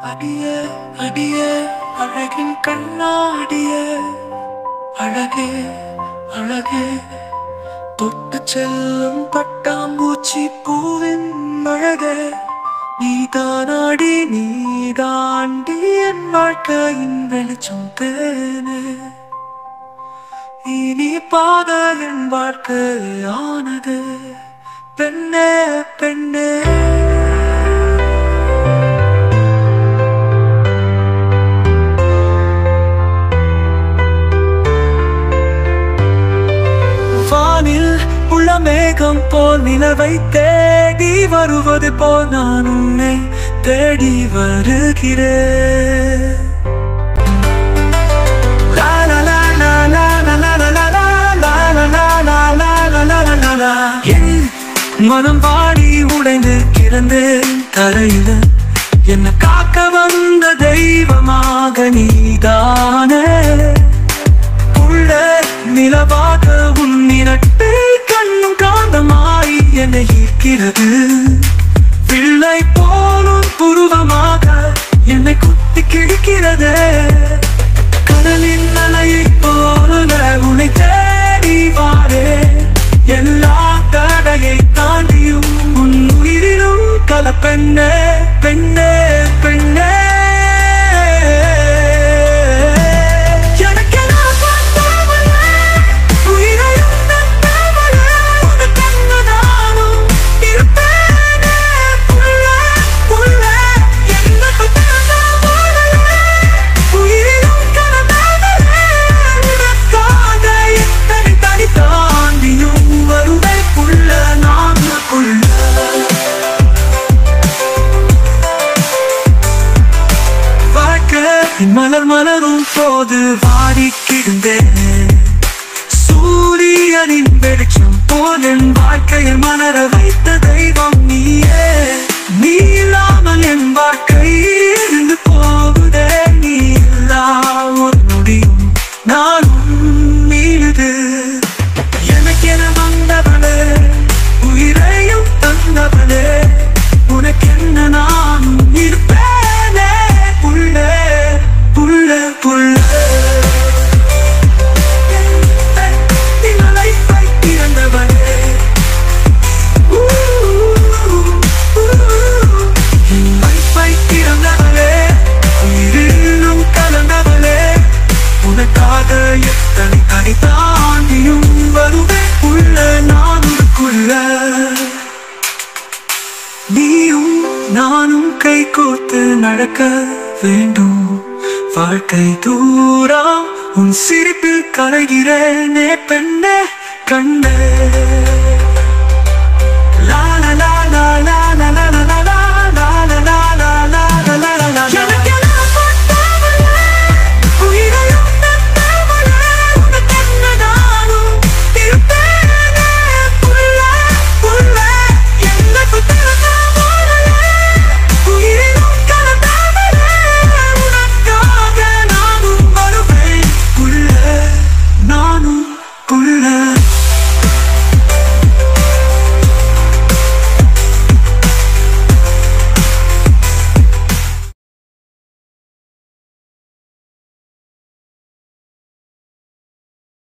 அடியே அடியே அழகின் கண்ணாடியே அழகே அழகே தொட்டு செல்லும் பட்டாம்பூச்சி பூவின் அழகே நீதானாடி நீதாண்டி என் வாழ்க்கையின் வெளிச்சம் தேனே இனி பாத என் வாழ்க்கை ஆனது பெண்ணே பெண்ணே வானில் உள்ள மேகம் போல் நிலவை தேடி வருவது போல் நான் உன்னை தேடி வருகிறேன் லா லா லா லா லா லா லா லா லா லா லா லா லா லா லா லா லா லா லா. என் மனம் வாடி உடைந்து கிடந்து தரையில என்ன காக்க வந்த தெய்வமாக நீதானே உள்ள நிலவாக உன் நிரட்டு கண்ணும் காந்தமாய் என்னை ஈர்க்கிறது பிள்ளை போலும் புருவமாக என்னை குத்தி கிழிக்கிறது கடலின் அலையை போல உன்னை தேடி வாரே எல்லா தடையை தாண்டியும் உன் உயிரிலும் கல பெண்ணே பெண்ணே பெண்ணே எனக்கெல்லாம் பார்த்தவளே, உயிரையும் தந்தவளே, உனக்கென்ன நானும் இருப்பேனே, புள்ளே, புள்ளே, என்னை தந்தவளே, உயிரிலும் கலந்தவளே, உனக்காக எத்தனை தனி தாண்டியும் வருவேன் புள்ள, நான் புள்ள வாழ்க்கை மலர் மலரும் போது வாடி கிடந்தேன் சூரியனின் வெளிச்சம் போல் என் வாழ்க்கையை மலர வைத்த தெய்வம் நீயே நீ இல்லாமல் என் வாழ்க்கை இருந்து போகுதே நீ இல்லா ஒரு நொடியும் நானும் நீழுது எனக்கென வந்தவளே உயிரையும் தந்தவளே உனக்கென்ன நானும் இருப்பேனே புள்ளே புள்ளே புள்ளே நிழலை வைத்திருந்தவளே வைத்திருந்தவளே உயிரிலும் கலந்தவளே உனக்காக எத்தனை தனி தாண்டியும் வருவேன் உள்ள நானுக்குள்ள நீயும் நானும் கை கோர்த்து நடக்க வேண்டும் வாழ்க்கை தூரம் உன் சிரிப்பில் கலைகிறேனே பெண்ணே கண்ணே